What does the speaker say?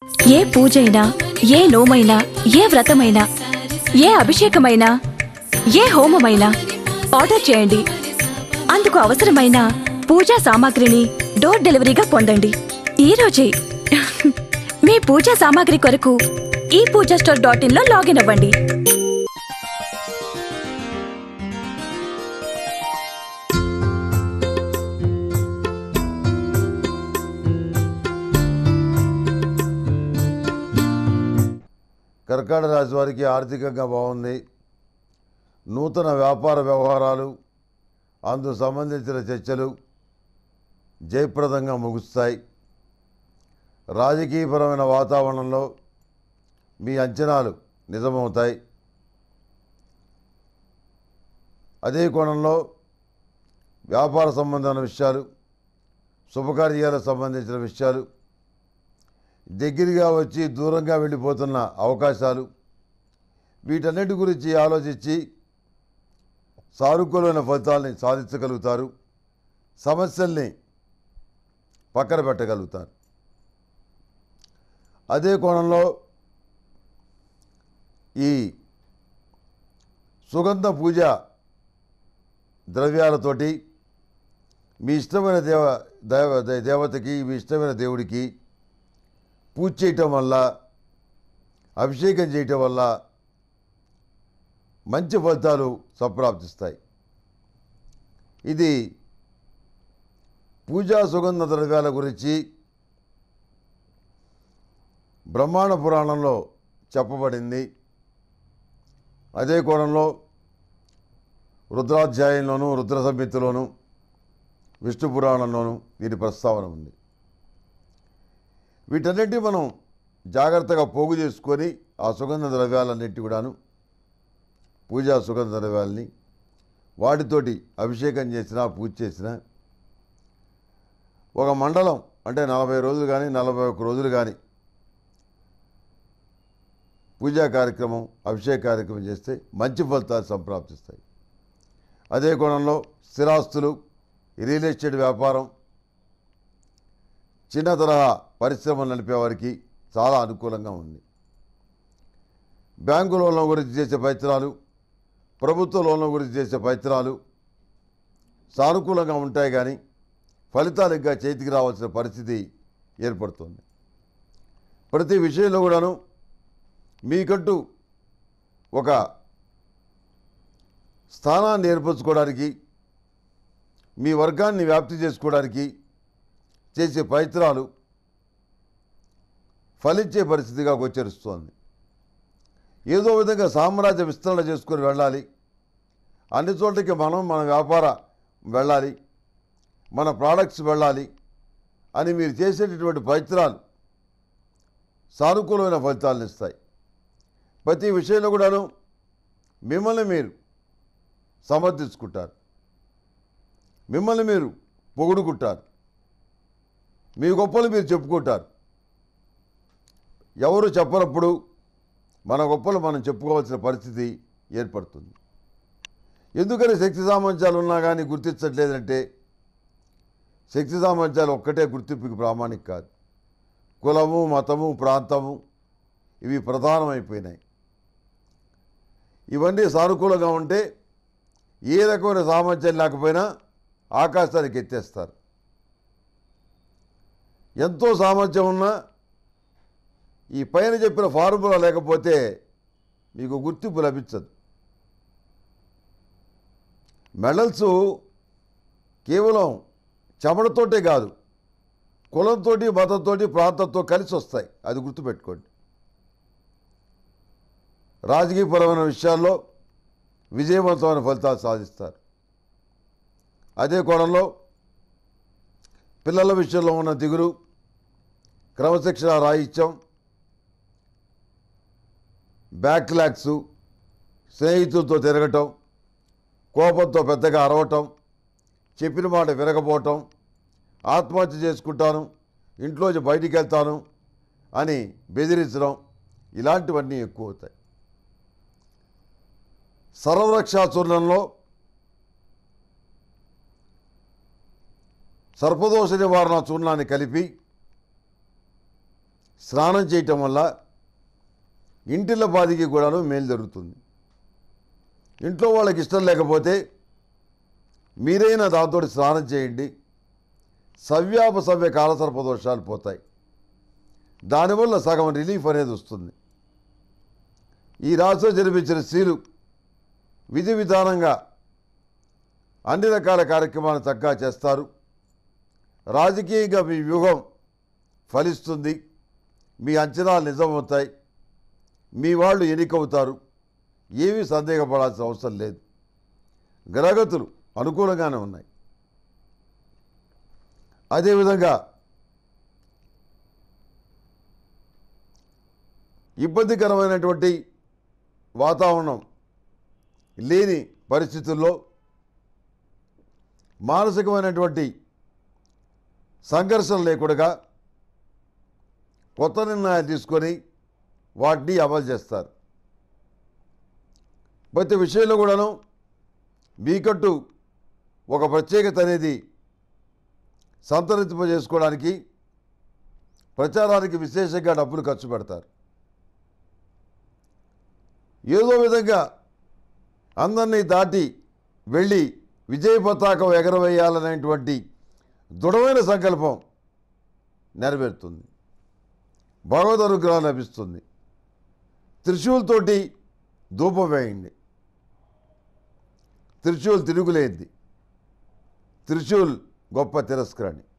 ఏ పూజైనా ఏ నోమైనా ఏ వ్రతమైనా ఏ అభిషేకమైనా ఏ హోమమైనా ఆర్డర్ చేయండి అందుకు అవసరమైన పూజా సామాగ్రిని డోర్ డెలివరీగా పొందండి ఈ రోజే మీ పూజా సామాగ్రి కొరకు ఈ పూజా స్టోర్ డాట్ ఇన్ లో లాగిన్ అవ్వండి కర్కాటక రాశి వారికి ఆర్థికంగా బాగుంది నూతన వ్యాపార వ్యవహారాలు అందుకు సంబంధించిన చర్చలు జయప్రదంగా ముగుస్తాయి రాజకీయపరమైన వాతావరణంలో మీ అంచనాలు నిజమవుతాయి అదే కోణంలో వ్యాపార సంబంధమైన విషయాలు శుభకార్యాలకు సంబంధించిన విషయాలు దగ్గరగా వచ్చి దూరంగా వెళ్ళిపోతున్న అవకాశాలు వీటన్నిటి గురించి ఆలోచించి సానుకూలమైన ఫలితాలని సాధించగలుగుతారు సమస్యల్ని పక్కన పెట్టగలుగుతారు అదే కోణంలో ఈ సుగంధ పూజ ద్రవ్యాలతోటి మీ ఇష్టమైన దేవ దేవ దేవతకి మీ ఇష్టమైన దేవుడికి పూజ చేయటం వల్ల అభిషేకం చేయటం వల్ల మంచి ఫలితాలు సంప్రాప్తిస్తాయి ఇది పూజా సుగంధ ద్రవ్యాల గురించి బ్రహ్మాండ పురాణంలో చెప్పబడింది అదే కోణంలో రుద్రాధ్యాయంలోను రుద్ర సంహితలోను విష్ణు పురాణంలోను దీని ప్రస్తావన ఉంది వీటన్నిటి మనం జాగ్రత్తగా పోగు చేసుకొని ఆ సుగంధ ద్రవ్యాలన్నిటి కూడాను పూజా సుగంధ ద్రవ్యాలని వాటితోటి అభిషేకం చేసినా పూజ చేసినా ఒక మండలం అంటే నలభై రోజులు కానీ నలభై ఒక్క రోజులు కానీ పూజా కార్యక్రమం అభిషేక కార్యక్రమం చేస్తే మంచి ఫలితాలు సంప్రాప్తిస్తాయి అదే కోణంలో స్థిరాస్తులు రియల్ ఎస్టేట్ వ్యాపారం చిన్న తరహా పరిశ్రమలు నడిపే వారికి చాలా అనుకూలంగా ఉంది బ్యాంకు లోన్ల గురించి చేసే ప్రయత్నాలు ప్రభుత్వ లోన్ల గురించి చేసే ప్రయత్నాలు సానుకూలంగా ఉంటాయి కానీ ఫలితాలు ఇంకా చేతికి రావాల్సిన పరిస్థితి ఏర్పడుతుంది ప్రతి విషయంలో కూడాను మీకంటూ ఒక స్థానాన్ని ఏర్పరచుకోవడానికి మీ వర్గాన్ని వ్యాప్తి చేసుకోవడానికి చేసే ప్రయత్నాలు ఫలించే పరిస్థితిగా గోచరిస్తోంది ఏదో విధంగా సామ్రాజ్య విస్తరణ చేసుకొని వెళ్ళాలి అన్ని చోట్లకి మనం మన వ్యాపార వెళ్ళాలి మన ప్రోడక్ట్స్ వెళ్ళాలి అని మీరు చేసేటటువంటి ప్రయత్నాలు సానుకూలమైన ఫలితాలను ఇస్తాయి ప్రతి విషయంలో కూడాను మిమ్మల్ని మీరు సమర్థించుకుంటారు మిమ్మల్ని మీరు పొగుడుకుంటారు మీ గొప్పలు మీరు చెప్పుకుంటారు ఎవరు చెప్పనప్పుడు మన గొప్పలు మనం చెప్పుకోవాల్సిన పరిస్థితి ఏర్పడుతుంది ఎందుకని శక్తి సామర్థ్యాలు ఉన్నా కానీ గుర్తించట్లేదంటే శక్తి సామర్థ్యాలు ఒక్కటే గుర్తింపుకి ప్రామాణిక కాదు కులము మతము ప్రాంతము ఇవి ప్రధానమైపోయినాయి ఇవన్నీ సానుకూలంగా ఉంటే ఏ రకమైన సామర్థ్యం లేకపోయినా ఆకాశానికి ఎత్తేస్తారు ఎంతో సామర్థ్యం ఉన్నా ఈ పైన చెప్పిన ఫార్ములా లేకపోతే మీకు గుర్తింపు లభించదు మెడల్స్ కేవలం చెమటతోటే కాదు కులంతో మతంతో ప్రాంతంతో కలిసి వస్తాయి అది గుర్తుపెట్టుకోండి రాజకీయపరమైన విషయాల్లో విజయవంతమైన ఫలితాలు సాధిస్తారు అదే కోణంలో పిల్లల విషయంలో ఉన్న దిగులు క్రమశిక్షణ రాహిత్యం బ్యాక్లాగ్స్ స్నేహితులతో తిరగటం కోపంతో పెద్దగా అరవటం చెప్పిన మాట విరగపోవటం ఆత్మహత్య చేసుకుంటాను ఇంట్లోంచి బయటికి వెళ్తాను అని బెదిరించడం ఇలాంటివన్నీ ఎక్కువ అవుతాయి సర్వరక్షా చూర్ణంలో సర్పదోష నివారణ చూర్ణాన్ని కలిపి స్నానం చేయటం వల్ల ఇంటిల బాధికి కూడాను మేలు జరుగుతుంది ఇంట్లో వాళ్ళకి ఇష్టం లేకపోతే మీరైనా దాంతో స్నానం చేయండి సవ్యాపసవ్య కాలసర్ప దోషాలు పోతాయి దానివల్ల సగం రిలీఫ్ అనేది వస్తుంది ఈ రాశిలో జన్మించిన స్త్రీలు విధి విధానంగా అన్ని రకాల కార్యక్రమాలు చక్కగా చేస్తారు రాజకీయంగా మీ వ్యూహం ఫలిస్తుంది మీ అంచనాలు నిజమవుతాయి మీ వాళ్ళు ఎన్నికవుతారు ఏమీ సందేహపడాల్సిన అవసరం లేదు గ్రహగతులు అనుకూలంగానే ఉన్నాయి అదేవిధంగా ఇబ్బందికరమైనటువంటి వాతావరణం లేని పరిస్థితుల్లో మానసికమైనటువంటి సంఘర్షణ లేకుండా కొత్త నిర్ణయాలు తీసుకొని వాటిని అమలు చేస్తారు ప్రతి విషయంలో కూడాను మీకట్టు ఒక ప్రత్యేకత అనేది సంతరింపజేసుకోవడానికి ప్రచారానికి విశేషంగా డబ్బులు ఖర్చు పెడతారు ఏదో విధంగా అందరినీ దాటి వెళ్ళి విజయ పతాకం ఎగరవేయాలనేటువంటి దృఢమైన సంకల్పం నెరవేరుతుంది భగవద్ అనుగ్రహం లభిస్తుంది త్రిశూలతోటి ధూపం వేయండి త్రిశూల్ తిరుగులేంది త్రిశూల్ గొప్ప తిరస్కరణి